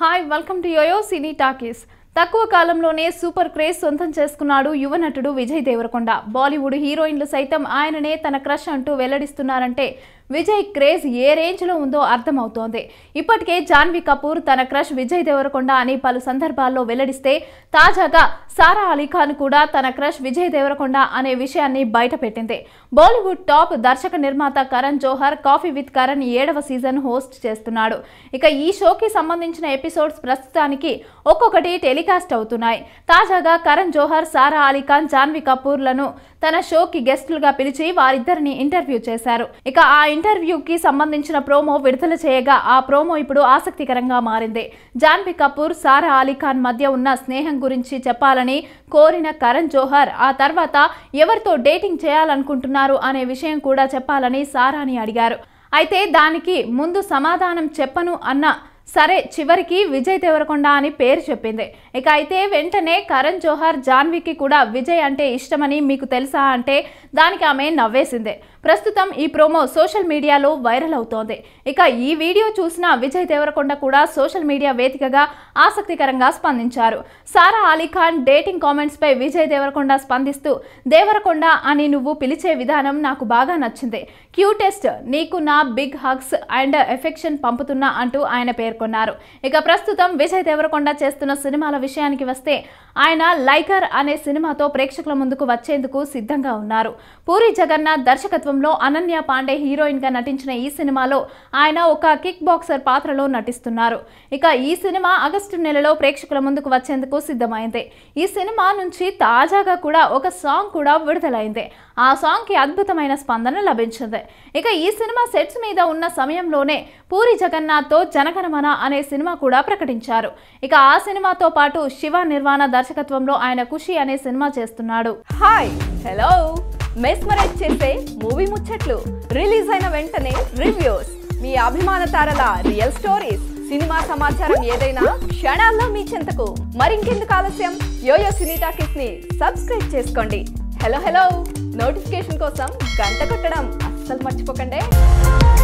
hi welcome to YoYo cine talkies తక్కువ కాలంలోనే super craze సొంతం చేసుకున్నాడు యువ నటుడు విజయ్ దేవరకొండ బాలీవుడ్ హీరోయిన్లు సైతం ఆయననే తన క్రష్ అంటూ వెల్లడిస్తున్నారంటే విజయ్ క్రేజ్ ఏ రేంజ్లో ఉందో అర్థమవుతోంది ఇప్పటికే జాన్వీ కపూర్ తన క్రష్ విజయ్ దేవరకొండ అని పలు సందర్భాల్లో వెల్లడిస్తే తాజాగా సారా అలీ ఖాన్ కూడా తన క్రష్ విజయ్ దేవరకొండ అనే విషయాన్ని బయటపెట్టింది బాలీవుడ్ టాప్ దర్శక నిర్మాత కరణ్ జోహర్ కాఫీ విత్ కరణ్ ఏడవ సీజన్ హోస్ట్ చేస్తున్నాడు ఇక ఈ షోకి సంబంధించిన ఎపిసోడ్స్ ప్రస్తుతానికి ఒక్కొక్కటి టెలికాస్ట్ అవుతున్నాయి తాజాగా కరణ్ జోహర్ సారా అలీ ఖాన్ జాన్వీ కపూర్లను తన షోకి గెస్టులుగా పిలిచి వారిద్దరిని ఇంటర్వ్యూ చేశారు ఇక ఆ ఇంటర్వ్యూకి సంబంధించిన ప్రోమో విడుదల చేయగా ఆ ప్రోమో ఇప్పుడు ఆసక్తికరంగా మారింది జాన్వీ కపూర్ సారా అలీ ఖాన్ మధ్య ఉన్న స్నేహం గురించి చెప్పాలని కోరిన కరణ్ జోహర్ ఆ తర్వాత ఎవరితో డేటింగ్ చేయాలనుకుంటున్నారు అనే విషయం కూడా చెప్పాలని సారాని అడిగారు అయితే దానికి ముందు సమాధానం చెప్పను అన్న సరే చివరికి విజయ్ దేవరకొండ అని పేరు చెప్పింది ఇక అయితే వెంటనే కరణ్ జోహార్ జాన్వీకి కూడా విజయ్ అంటే ఇష్టమని మీకు తెలుసా అంటే దానికి ఆమె నవ్వేసింది ప్రస్తుతం ఈ ప్రోమో సోషల్ మీడియాలో వైరల్ అవుతోంది ఇక ఈ వీడియో చూసిన విజయ్ దేవరకొండ కూడా సోషల్ మీడియా వేదికగా ఆసక్తికరంగా స్పందించారు సారా అలీ ఖాన్ డేటింగ్ కామెంట్స్ పై విజయ్ దేవరకొండ స్పందిస్తూ దేవరకొండ అని నువ్వు పిలిచే విధానం నాకు బాగా నచ్చింది క్యూటెస్ట్ నీకు నా బిగ్ హగ్స్ అండ్ ఎఫెక్షన్ పంపుతున్నా అంటూ ఆయన పేర్కొన్నారు ఇక ప్రస్తుతం విజయ్ దేవరకొండ చేస్తున్న సినిమాల విషయానికి వస్తే ఆయన లైకర్ అనే సినిమాతో ప్రేక్షకుల ముందుకు వచ్చేందుకు సిద్ధంగా ఉన్నారు పూరి జగన్నాథ్ దర్శకత్వంలో అనన్య పాండే హీరోయిన్ గా నటించిన ఈ సినిమాలో ఆయన ఒక కిక్ బాక్సర్ పాత్రలో నటిస్తున్నారు ఇక ఈ సినిమా ఆగస్టు నెలలో ప్రేక్షకుల ముందుకు వచ్చేందుకు సిద్ధమైంది ఈ సినిమా నుంచి తాజాగా కూడా ఒక సాంగ్ కూడా విడుదలైంది ఆ సాంగ్ కి అద్భుతమైన స్పందన లభించింది ఇక ఈ సినిమా సెట్స్ మీద ఉన్న సమయంలోనే పూరి జగన్నాథ్తో జనగణమన అనే సినిమా కూడా ప్రకటించారు ఇక ఆ సినిమాతో పాటు శివ నిర్వాణ దర్శకత్వంలో ఆయన ఖుషి అనే సినిమా చేస్తున్నాడు హాయ్ హలో మెస్మరైజ్ చేసే మూవీ ముచ్చట్లు రిలీజ్ అయిన వెంటనే రివ్యూస్ మీ అభిమాన తారల రియల్ స్టోరీస్ సినిమా సమాచారం ఏదైనా క్షణాల్లో మీ చెంతకు మరింకెందుకు ఆలస్యం యోయో సినీ టాకీస్ ని సబ్స్క్రైబ్ చేసుకోండి హలో హలో నోటిఫికేషన్ కోసం గంట కొట్టడం అస్సలు మర్చిపోకండి